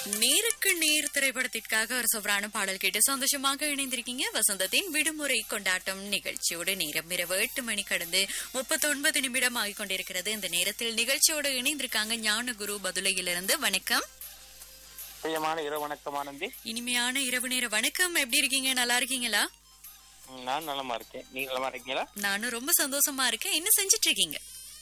நேருக்கு நேர் திரைப்படத்திற்காக ஒரு சூப்பரான பாடல் கேட்டு சந்தோஷமாக இணைந்திருக்கீங்க வசந்தத்தின் விடுமுறை கொண்டாட்டம் நிகழ்ச்சியோடு நேரம் இரவு எட்டு மணி கடந்து முப்பத்தொன்பது நிமிடம் ஆகிக் கொண்டிருக்கிறது இந்த நேரத்தில் நிகழ்ச்சியோடு இணைந்திருக்காங்க ஞானகுரு பதுளையிலிருந்து வணக்கம் பிரியமான இரவு வணக்கம் ஆனந்தி இனிமையான இரவு நேர வணக்கம் எப்படி இருக்கீங்க நல்லா இருக்கீங்களா ம், நான் நலமா இருக்கேன் நீங்க நலமா இருக்கீங்களா நானும் ரொம்ப சந்தோஷமா இருக்கேன் என்ன செஞ்சிட்டு இருக்கீங்க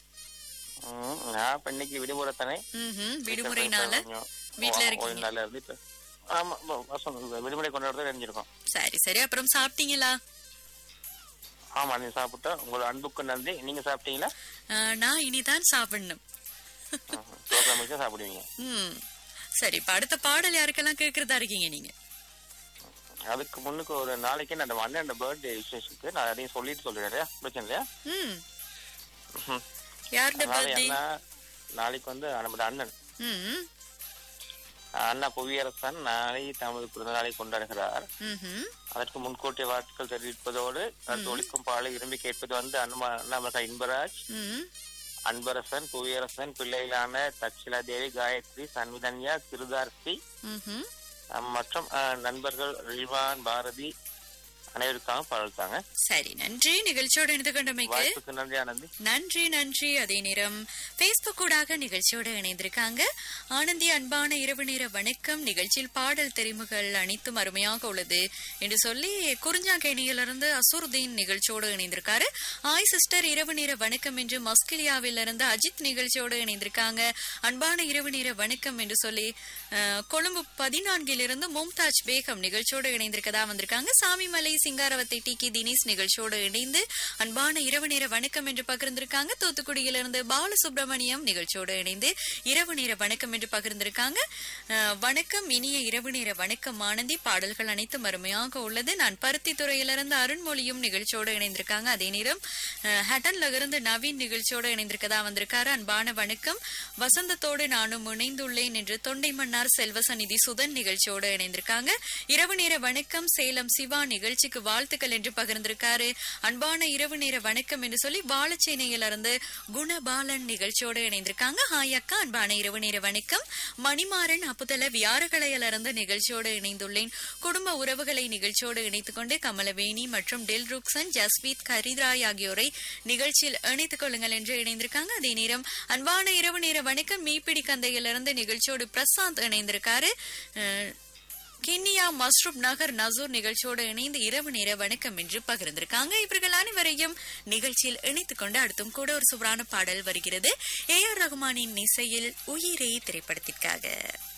ம், நான் இப்ப இன்னைக்கு விடுமுறை தானே ம்ஹும், விடுமுறைனால கொஞ்சம் வீட்ல ஓ- இருக்கீங்க. ஓய்வு நாள்ல இருந்து இப்ப- ஆமா ப- வசந்தம் விடுமுறை கொண்டாடுறது தெரிஞ்சிருக்கோம் சரி சரி அப்புறம் சாப்பிட்டீங்களா ஆமா நீங்க சாப்பிட்டா உங்களோட அன்புக்கு நன்றி நீங்க சாப்பிட்டீங்களா அஹ், நான் இனிதான் சாப்பிடணும் ப்ரோக்ராம் முடிச்சா சாப்பிடுவீங்க ம் சரி இப்ப அடுத்த பாடல் யாருக்கெல்லாம் கேட்கறதா இருக்கீங்க நீங்க அதுக்கு முன்னுக்கு ஒரு நாளைக்கு நான் அந்த அண்ணன் பர்த்டே விசேஷத்துக்கு நான் அதையும் சொல்லிட்டு சொல்லிடுறேன் பிரச்சனை இல்லையா ம் ம். யாருடைய அதனால பர்த்டே என்ன நாளைக்கு வந்து நம்மளோட அண்ணன் ம் அண்ணா புவியரசன் நாளை தமது பிறந்த நாளை கொண்டாடுகிறார் ம்ஹும். அதற்கு முன்கூட்டிய வாழ்த்துக்கள் தெரிவிப்பதோடு அடுத்து ஒழிக்கும் பாலை விரும்பி கேட்பது வந்து அனுமா அண்ணாமலை இன்பராஜ் ம் அன்பரசன் புவியரசன் பிள்ளைகளான தட்சிலா தேவி காயத்ரி சன்விதன்யா திருதார்த்தி ம்ஹும். அஹ், மற்றும் அஹ், நண்பர்கள் ரிவான் பாரதி அனைவருக்காக பாடல்தாங்க சரி நன்றி நிகழ்ச்சியோடு இணைந்து கொண்டமைக்கு வாய்ப்புக்கு நன்றி ஆனந்தி நன்றி நன்றி அதே நேரம் பேஸ்புக் ஊடாக நிகழ்ச்சியோடு இணைந்திருக்காங்க ஆனந்தி அன்பான இரவு நேர வணக்கம் நிகழ்ச்சியில் பாடல் தெரிவுகள் அனைத்தும் அருமையாக உள்ளது என்று சொல்லி குறிஞ்சாங்கேணியிலிருந்து அசூர்தீன் நிகழ்ச்சியோடு இணைந்திருக்காரு ஆய் சிஸ்டர் இரவு நேர வணக்கம் என்று மஸ்கிலியாவிலிருந்து அஜித் நிகழ்ச்சியோடு இணைந்திருக்காங்க அன்பான இரவு நேர வணக்கம் என்று சொல்லி அஹ், கொழும்பு பதினான்கிலிருந்து மும்தாஜ் பேகம் நிகழ்ச்சியோடு இணைந்திருக்கதா வந்திருக்காங்க சாமிமலை சிங்காரவத்தை டி கே தினேஷ் நிகழ்ச்சியோடு இணைந்து அன்பான இரவு நேர வணக்கம் என்று பகிர்ந்திருக்காங்க தூத்துக்குடியிலிருந்து பாலசுப்ரமணியம் நிகழ்ச்சியோடு இணைந்து இரவு நேர வணக்கம் என்று பகிர்ந்திருக்காங்க அஹ், வணக்கம் இனிய இரவு நேர வணக்கம் ஆனந்தி பாடல்கள் அனைத்தும் அருமையாக உள்ளது நான் பருத்தி துறையிலிருந்து அருண்மொழியும் நிகழ்ச்சியோடு இணைந்திருக்காங்க அதே நேரம் அஹ், ஹட்டன்ல இருந்து நவீன் நிகழ்ச்சியோடு இணைந்திருக்கதா வந்திருக்காரு அன்பான வணக்கம் வசந்தத்தோடு நானும் இணைந்துள்ளேன் என்று தொண்டை மன்னார் செல்வசநிதி சுதன் நிகழ்ச்சியோடு இணைந்திருக்காங்க இரவு நேர வணக்கம் சேலம் சிவா நிகழ்ச்சிக்கு வாழ்த்துக்கள் என்று பகிர்ந்திருக்காரு அன்பான இரவு நேர வணக்கம் என்று சொல்லி பாலச்சேனையிலிருந்து குணபாலன் நிகழ்ச்சியோடு இணைந்திருக்காங்க ஹாய் அக்கா அன்பான இரவு நேர வணக்கம் மணிமாறன் அப்புதல வியாரகலையிலிருந்து நிகழ்ச்சியோடு இணைந்துள்ளேன் குடும்ப உறவுகளை நிகழ்ச்சியோடு இணைத்துக் கொண்டு கமலவேணி மற்றும் டெல் ருக்சன் ஜஸ்வீத் கரிராய் ஆகியோரை நிகழ்ச்சியில் இணைத்துக் கொள்ளுங்கள் என்று இணைந்திருக்காங்க அதே நேரம் அன்பான இரவு நேர வணக்கம் மீப்பிடி கந்தையிலிருந்து நிகழ்ச்சியோடு பிரசாந்த் இணைந்திருக்காரு அஹ், கிண்ணியா மஸ்ரூப் நகர் நசூர் நிகழ்ச்சியோடு இணைந்து இரவு நேர வணக்கம் என்று பகிர்ந்திருக்காங்க இவர்கள் அனைவரையும் நிகழ்ச்சியில் இணைத்துக் கொண்டு அடுத்தும் கூட ஒரு சுவரான பாடல் வருகிறது ஏ ஆர் ரகுமானின் இசையில் உயிரே திரைப்படத்திற்காக